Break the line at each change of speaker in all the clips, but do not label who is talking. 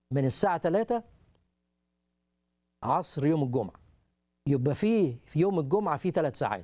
من الساعة 3 عصر يوم الجمعة يبقى فيه في يوم الجمعة فيه ثلاث ساعات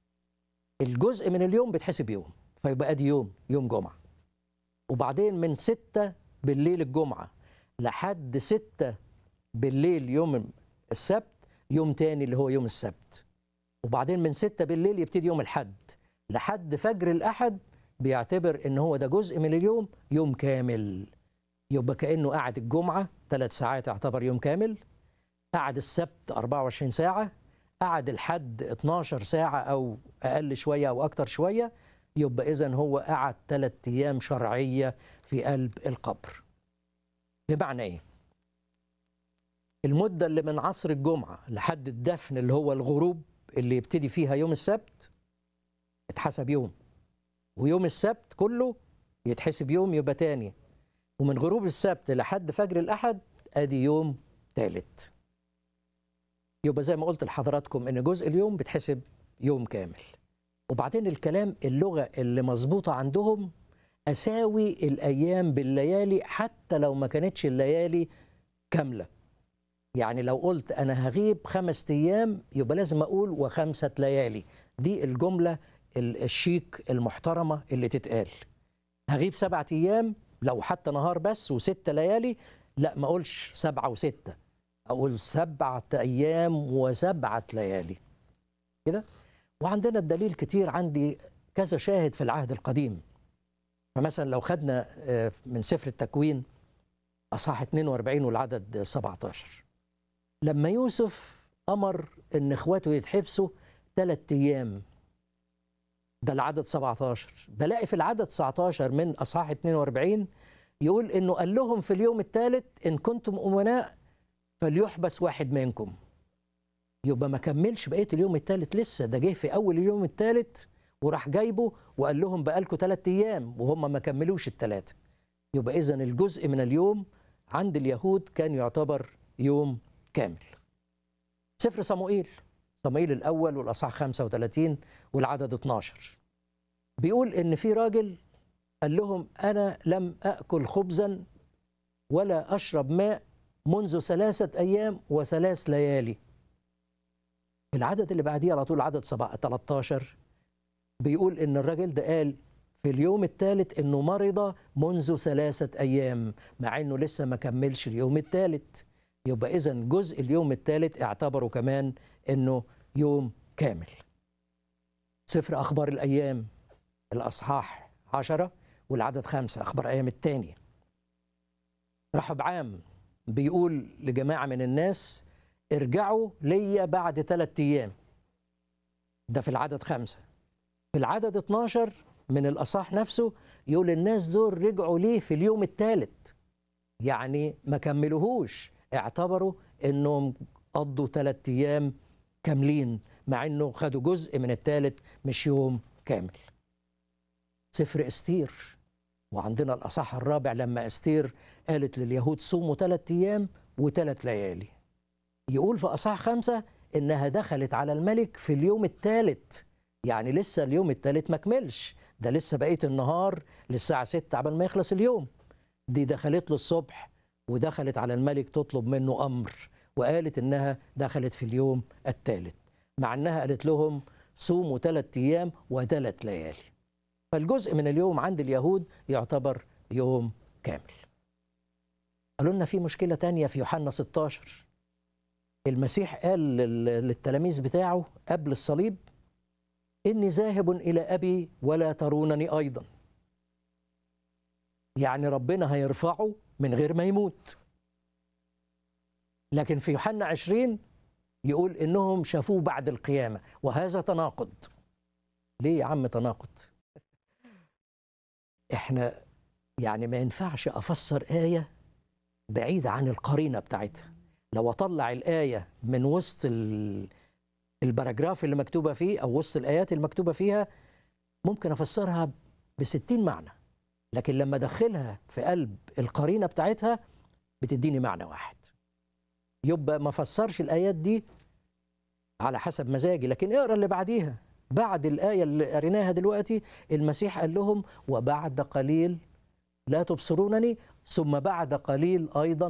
الجزء من اليوم بيتحسب يوم فيبقى ادي يوم يوم جمعة وبعدين من 6 بالليل الجمعة لحد 6 بالليل يوم السبت يوم تاني اللي هو يوم السبت وبعدين من 6 بالليل يبتدي يوم الحد لحد فجر الأحد بيعتبر ان هو ده جزء من اليوم يوم كامل يبقى كانه قعد الجمعه ثلاث ساعات يعتبر يوم كامل قعد السبت 24 ساعه قعد الحد 12 ساعه او اقل شويه او اكتر شويه يبقى اذا هو قعد ثلاث ايام شرعيه في قلب القبر بمعنى ايه المده اللي من عصر الجمعه لحد الدفن اللي هو الغروب اللي يبتدي فيها يوم السبت اتحسب يوم ويوم السبت كله يتحسب يوم يبقى تاني ومن غروب السبت لحد فجر الأحد أدي يوم تالت يبقى زي ما قلت لحضراتكم إن جزء اليوم بتحسب يوم كامل وبعدين الكلام اللغة اللي مظبوطة عندهم أساوي الأيام بالليالي حتى لو ما كانتش الليالي كاملة يعني لو قلت أنا هغيب خمس أيام يبقى لازم أقول وخمسة ليالي دي الجملة الشيك المحترمه اللي تتقال هغيب سبعة ايام لو حتى نهار بس وست ليالي لا ما اقولش سبعه وسته اقول سبعه ايام وسبعه ليالي كده وعندنا الدليل كتير عندي كذا شاهد في العهد القديم فمثلا لو خدنا من سفر التكوين اصحاح 42 والعدد 17 لما يوسف امر ان اخواته يتحبسوا ثلاث ايام ده العدد 17 بلاقي في العدد 19 من اصحاح 42 يقول انه قال لهم في اليوم الثالث ان كنتم امناء فليحبس واحد منكم يبقى ما كملش بقيه اليوم الثالث لسه ده جه في اول اليوم الثالث وراح جايبه وقال لهم بقالكم ثلاث ايام وهم ما كملوش الثلاثه يبقى اذا الجزء من اليوم عند اليهود كان يعتبر يوم كامل سفر صموئيل صموئيل الأول والأصحاح 35 والعدد 12 بيقول إن في راجل قال لهم أنا لم أكل خبزا ولا أشرب ماء منذ ثلاثة أيام وثلاث ليالي العدد اللي بعديه على طول عدد 13 بيقول إن الراجل ده قال في اليوم الثالث إنه مرض منذ ثلاثة أيام مع إنه لسه ما كملش اليوم الثالث يبقى إذا جزء اليوم الثالث اعتبروا كمان انه يوم كامل سفر اخبار الايام الاصحاح عشرة والعدد خمسة اخبار ايام الثانية رحب عام بيقول لجماعة من الناس ارجعوا ليا بعد ثلاثة ايام ده في العدد خمسة في العدد 12 من الاصحاح نفسه يقول الناس دول رجعوا ليه في اليوم الثالث يعني ما كملوهوش اعتبروا انهم قضوا ثلاثة ايام كاملين مع انه خدوا جزء من الثالث مش يوم كامل سفر استير وعندنا الاصح الرابع لما استير قالت لليهود صوموا ثلاث ايام وثلاث ليالي يقول في اصح خمسة انها دخلت على الملك في اليوم الثالث يعني لسه اليوم الثالث ما كملش ده لسه بقيه النهار للساعه 6 قبل ما يخلص اليوم دي دخلت له الصبح ودخلت على الملك تطلب منه امر وقالت انها دخلت في اليوم الثالث مع انها قالت لهم صوموا ثلاث ايام وثلاث ليالي فالجزء من اليوم عند اليهود يعتبر يوم كامل قالوا لنا في مشكله تانية في يوحنا 16 المسيح قال للتلاميذ بتاعه قبل الصليب اني ذاهب الى ابي ولا ترونني ايضا يعني ربنا هيرفعه من غير ما يموت لكن في يوحنا 20 يقول انهم شافوه بعد القيامه وهذا تناقض ليه يا عم تناقض احنا يعني ما ينفعش افسر ايه بعيده عن القرينه بتاعتها لو اطلع الايه من وسط الباراجراف اللي مكتوبه فيه او وسط الايات المكتوبه فيها ممكن افسرها بستين معنى لكن لما ادخلها في قلب القرينه بتاعتها بتديني معنى واحد يبقى ما فسرش الايات دي على حسب مزاجي لكن اقرا اللي بعديها بعد الايه اللي قريناها دلوقتي المسيح قال لهم وبعد قليل لا تبصرونني ثم بعد قليل ايضا